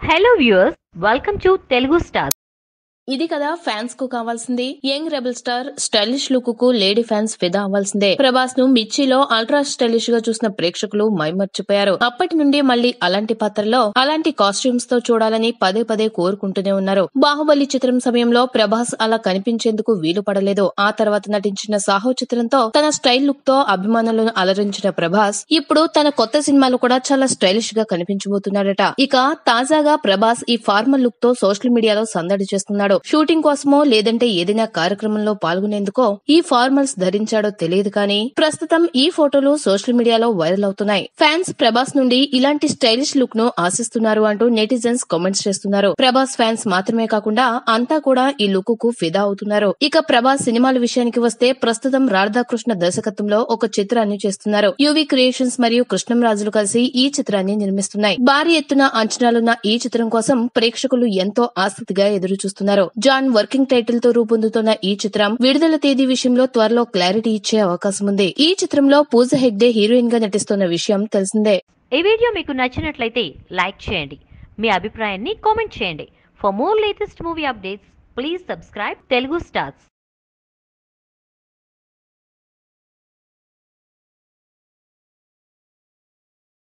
hello viewers welcome to Telugu star ఇది కదా fans కు కావాల్సింది young rebel star stylish look కు లేడీ ఫ్యాన్స్ ఫిదా అవ్వాల్సిందే ప్రభాస్ ను మిర్చిలో అల్ట్రా స్టైలిష్ గా చూసిన ప్రేక్షకులు మైమర్చిపోయారు అప్పటి నుండి మళ్ళీ అలాంటి పాత్రలో అలాంటి కాస్ట్యూమ్స్ తో చూడాలని పదే పదే కోరుకుంటూనే ఉన్నారు బాహుబలి చిత్రం సమయంలో ప్రభాస్ అలా కనిపించేందుకు వీలు పడలేదు ఆ తర్వాత నటించిన సాహో చిత్రంతో తన స్టైల్ లుక్ తో అభిమానులను అలరించిన ప్రభాస్ ఇప్పుడు తన కొత్త సినిమాలు కూడా చాలా స్టైలిష్ గా కనిపించబోతున్నాడట ఇక తాజాగా ప్రభాస్ ఈ ఫార్మల్ లుక్ తో సోషల్ మీడియాలో సందడి చేస్తున్నాడు షూటింగ్ కోసమో లేదంటే ఏదైనా కార్యక్రమంలో పాల్గొనేందుకో ఈ ఫార్మల్స్ ధరించాడో తెలియదు కానీ ప్రస్తుతం ఈ ఫోటోలు సోషల్ మీడియాలో వైరల్ అవుతున్నాయి ఫ్యాన్స్ ప్రభాస్ నుండి ఇలాంటి స్టైలిష్ లుక్ ను ఆశిస్తున్నారు అంటూ నెటిజన్స్ కామెంట్స్ చేస్తున్నారు ప్రభాస్ ఫ్యాన్స్ మాత్రమే కాకుండా అంతా కూడా ఈ లుక్ కు ఫిదా అవుతున్నారు ఇక ప్రభాస్ సినిమాల విషయానికి వస్తే ప్రస్తుతం రాధాకృష్ణ దర్శకత్వంలో ఒక చిత్రాన్ని చేస్తున్నారు యువి క్రియేషన్స్ మరియు కృష్ణంరాజులు కలిసి ఈ చిత్రాన్ని నిర్మిస్తున్నాయి భారీ ఎత్తున అంచనాలున్న ఈ చిత్రం కోసం ప్రేక్షకులు ఎంతో ఆసక్తిగా ఎదురు చూస్తున్నారు జాన్ వర్కింగ్ టైటిల్ తో రూపొందుతున్న ఈ చిత్రం విడుదల తేదీ విషయంలో త్వరలో క్లారిటీ ఇచ్చే అవకాశం ఉంది ఈ చిత్రంలో పూజ హెగ్డే హీరోయిన్ గా నటిస్తున్న విషయం తెలిసిందే ఈ వీడియో మీకు నచ్చినట్లయితే లైక్ చేయండి మీ అభిప్రాయాన్ని కామెంట్ చేయండి for more latest movie updates please subscribe Telugu stars